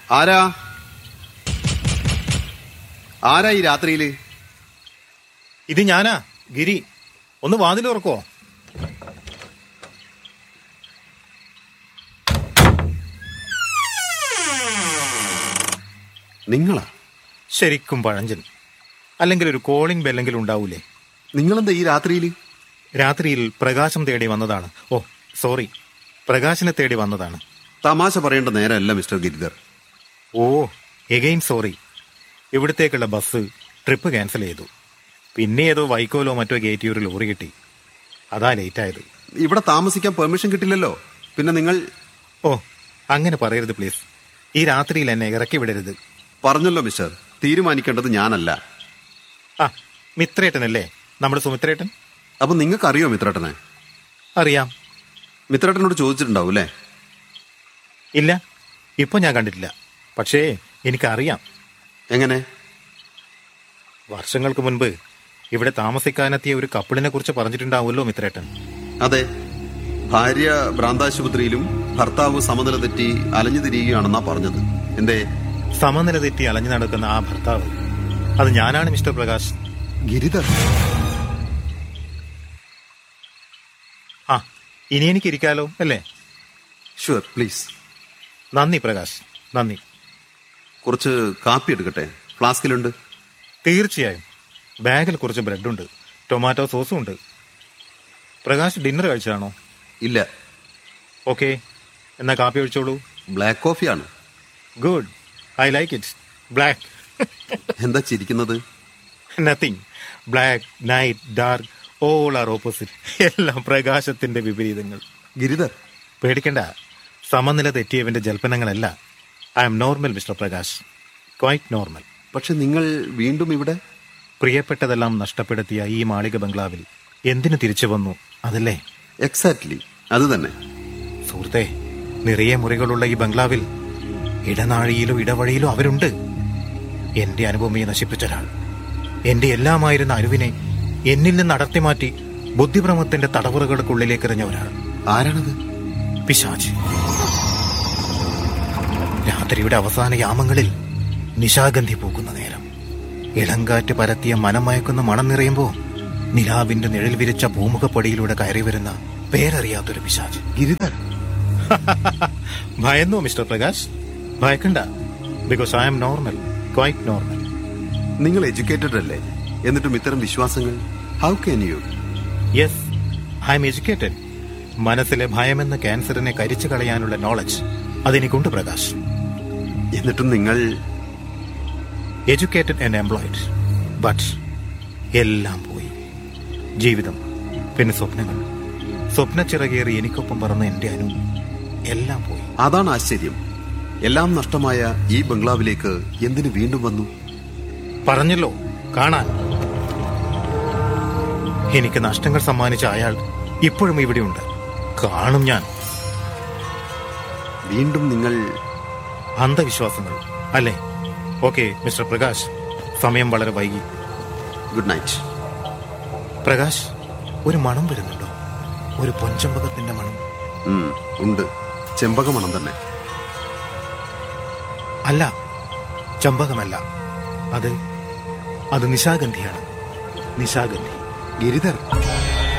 ആരാ ആരാ ഈ രാത്രിയില് ഇത് ഞാനാ ഗിരി ഒന്ന് വാതിൽ തുറക്കോ നിങ്ങളാ ശരിക്കും പഴഞ്ചൻ അല്ലെങ്കിൽ ഒരു കോളിംഗ് ബെല്ലെങ്കിലും ഉണ്ടാവൂലേ നിങ്ങളെന്താ ഈ രാത്രിയില് രാത്രിയിൽ പ്രകാശം തേടി വന്നതാണ് ഓ സോറി പ്രകാശനെ തേടി വന്നതാണ് തമാശ പറയേണ്ട നേരമല്ല mister Giridhar oh again sorry ഇവിടത്തേക്കുള്ള ബസ് ട്രിപ്പ് ക്യാൻസൽ ചെയ്തു പിന്നെ ഏതോ വൈക്കോലോ മറ്റോ കയറ്റി ഒരു ലോറി കിട്ടി അതാ ലേറ്റായത് ഇവിടെ താമസിക്കാൻ പെർമിഷൻ കിട്ടില്ലല്ലോ പിന്നെ നിങ്ങൾ ഓ അങ്ങനെ പറയരുത് പ്ലീസ് ഈ രാത്രിയിൽ എന്നെ ഇറക്കി വിടരുത് പറഞ്ഞല്ലോ മിസ്റ്റർ തീരുമാനിക്കേണ്ടത് ഞാനല്ല ആ മിത്രേട്ടനല്ലേ നമ്മുടെ സുമിത്രേട്ടൻ അപ്പൊ നിങ്ങൾക്ക് അറിയോ മിത്രേട്ടനെ അറിയാം മിത്രേട്ടനോട് ചോദിച്ചിട്ടുണ്ടാവും അല്ലേ ഇല്ല ഇപ്പൊ ഞാൻ കണ്ടിട്ടില്ല പക്ഷേ എനിക്കറിയാം എങ്ങനെ വർഷങ്ങൾക്ക് മുൻപ് ഇവിടെ താമസിക്കാനെത്തിയ ഒരു കപ്പിളിനെ കുറിച്ച് പറഞ്ഞിട്ടുണ്ടാവുമല്ലോ മിത്രേട്ടൻ അതെ ഭാര്യ ഭ്രാന്താശുപത്രിയിലും ഭർത്താവ് സമനില തെറ്റി അലഞ്ഞു തിരിയുകയാണെന്നാ പറഞ്ഞത് എന്തേ സമനില തെറ്റി അലഞ്ഞു നടക്കുന്ന ആ ഭർത്താവ് അത് ഞാനാണ് മിസ്റ്റർ പ്രകാശ് ഗിരിധർ ആ ഇനി എനിക്ക് ഇരിക്കാലോ അല്ലേ ഷുവർ പ്ലീസ് നന്ദി പ്രകാശ് നന്ദി കുറച്ച് കാപ്പി എടുക്കട്ടെ ഫ്ലാസ്കിലുണ്ട് തീർച്ചയായും ബാഗിൽ കുറച്ച് ബ്രെഡുണ്ട് ടൊമാറ്റോ സോസും ഉണ്ട് പ്രകാശ് ഡിന്നർ കഴിച്ചതാണോ ഇല്ല ഓക്കെ എന്നാ കാപ്പി ഒഴിച്ചോളൂ ബ്ലാക്ക് കോഫിയാണ് good I like it black എന്താ ചിരിക്കുന്നത് nothing black night dark all are opposite എല്ലാം പ്രകാശത്തിന്റെ വിപരീതങ്ങൾ ഗിരിധർ പേടിക്കണ്ട സമനില തെറ്റിയവന്റെ ജൽപ്പനങ്ങളല്ല I'm normal mister Prakash quite normal പക്ഷെ നിങ്ങൾ വീണ്ടും ഇവിടെ പ്രിയപ്പെട്ടതെല്ലാം നഷ്ടപ്പെടുത്തിയ ഈ മാളിക ബംഗ്ലാവിൽ എന്തിനു തിരിച്ചു വന്നു അതല്ലേ എക്സാക്ട്ലി അത് തന്നെ സുഹൃത്തെ നിറയെ മുറികളുള്ള ഈ ബംഗ്ലാവിൽ ഇടനാഴിയിലോ ഇടവഴിയിലോ അവരുണ്ട് എന്റെ അനുപമയെ നശിപ്പിച്ച ഒരാൾ എന്റെ എല്ലാമായിരുന്ന അറിവിനെ എന്നിൽ നിന്ന് അടർത്തി മാറ്റി ബുദ്ധിഭ്രമത്തിന്റെ തടവറകൾക്കുള്ളിലേക്ക് എറിഞ്ഞ ഒരാൾ ആരാണത് പിശാച് രാത്രിയുടെ അവസാന യാമങ്ങളിൽ നിശാഗന്ധി പൂക്കുന്ന നേരം ഇളങ്കാറ്റ് പരത്തിയ മനം മയക്കുന്ന മണം നിറയുമ്പോ നിലാവിന്റെ നിഴൽ വിരിച്ച ഭൂമുഖപ്പടിയിലൂടെ കയറി വരുന്ന പേരറിയാത്തൊരു പിശാച് ഗിരിധർ ഭയന്നോ മിസ്റ്റർ പ്രകാശ് ഭയക്കണ്ട because I'm normal quite normal നിങ്ങൾ എഡ്യൂക്കേറ്റഡ് അല്ലേ എന്നിട്ടും ഇത്തരം വിശ്വാസങ്ങൾ how can you yes I'm educated മനസ്സിലെ ഭയമെന്ന ക്യാൻസറിനെ കരിച്ചു കളയാനുള്ള നോളജ് അതെനിക്കുണ്ട് പ്രകാശ് എന്നിട്ടും നിങ്ങൾ എഡ്യൂക്കേറ്റഡ് ആൻഡ് എംപ്ലോയിഡ് ബട്ട് എല്ലാം പോയി ജീവിതം പിന്നെ സ്വപ്നങ്ങൾ സ്വപ്നച്ചിറകേറി എനിക്കൊപ്പം പറന്ന എന്റെ അനു എല്ലാം പോയി അതാണ് ആശ്ചര്യം എല്ലാം നഷ്ടമായ ഈ ബംഗ്ലാവിലേക്ക് എന്തിനു വീണ്ടും വന്നു പറഞ്ഞല്ലോ കാണാൻ എനിക്ക് നഷ്ടങ്ങൾ സമ്മാനിച്ച അയാൾ ഇപ്പോഴും ഇവിടെയുണ്ട് കാണും ഞാൻ വീണ്ടും നിങ്ങൾ അന്ധവിശ്വാസങ്ങൾ അല്ലേ ഓക്കെ മിസ്റ്റർ പ്രകാശ് സമയം വളരെ വൈകി ഗുഡ് നൈറ്റ് പ്രകാശ് ഒരു മണം വരുന്നുണ്ടോ ഒരു പൊൻചമ്പകത്തിന്റെ മണം ഉം, ഉണ്ട് ചെമ്പകമണം തന്നെ അല്ല ചമ്പകമല്ല അത് അത് നിശാഗന്ധിയാണ് നിശാഗന്ധി ഗിരിധർ